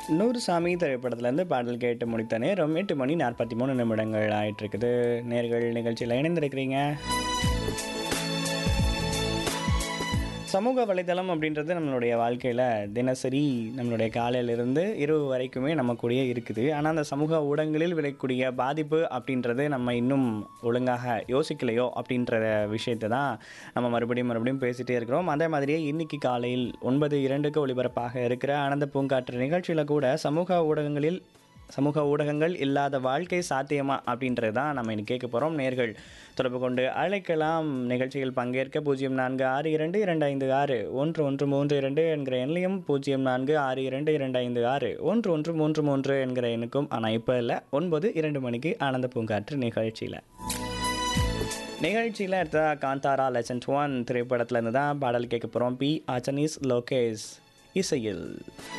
நூறு சாமி திரைப்படத்துலேருந்து பாடல் கேட்டு முடித்த நேரம் எட்டு மணி நாற்பத்தி மூணு நிமிடங்கள் ஆயிட்டிருக்குது நேர்கள் நிகழ்ச்சியில் இணைந்திருக்கிறீங்க சமூக வலைதளம் அப்படின்றது நம்மளுடைய வாழ்க்கையில் தினசரி நம்மளுடைய காலையிலிருந்து இரவு வரைக்குமே நம்ம கூடயே இருக்குது ஆனால் அந்த சமூக ஊடகங்களில் விளையக்கூடிய பாதிப்பு அப்படின்றது நம்ம இன்னும் ஒழுங்காக யோசிக்கலையோ அப்படின்ற விஷயத்தை தான் நம்ம மறுபடியும் மறுபடியும் பேசிகிட்டே இருக்கிறோம் அதே மாதிரியே இன்னைக்கு காலையில் ஒன்பது இரண்டுக்கு ஒளிபரப்பாக இருக்கிற ஆனந்த பூங்காற்று நிகழ்ச்சியில் கூட சமூக ஊடகங்களில் சமூக ஊடகங்கள் இல்லாத வாழ்க்கை சாத்தியமா அப்படின்றது தான் நம்ம இன்னைக்கு கேட்க போகிறோம் நேர்கள் தொடர்பு கொண்டு அழைக்கலாம் நிகழ்ச்சியில் பங்கேற்க பூஜ்ஜியம் நான்கு ஆறு இரண்டு இரண்டு ஐந்து ஆறு ஒன்று ஒன்று மூன்று இரண்டு என்கிற எண்ணையும் பூஜ்ஜியம் நான்கு ஆறு இரண்டு இரண்டு ஐந்து ஆறு ஒன்று ஒன்று மூன்று மூன்று என்கிற எண்ணுக்கும் ஆனால் இப்போ இல்லை ஒன்பது இரண்டு மணிக்கு ஆனந்த பூங்காற்று நிகழ்ச்சியில் நிகழ்ச்சியில் அடுத்ததா காந்தாரா லெசன்ட் ஒன் திரைப்படத்துல இருந்து தான் பாடல் கேட்க போகிறோம் பி அச்சனீஸ் லோகேஷ் இசையில்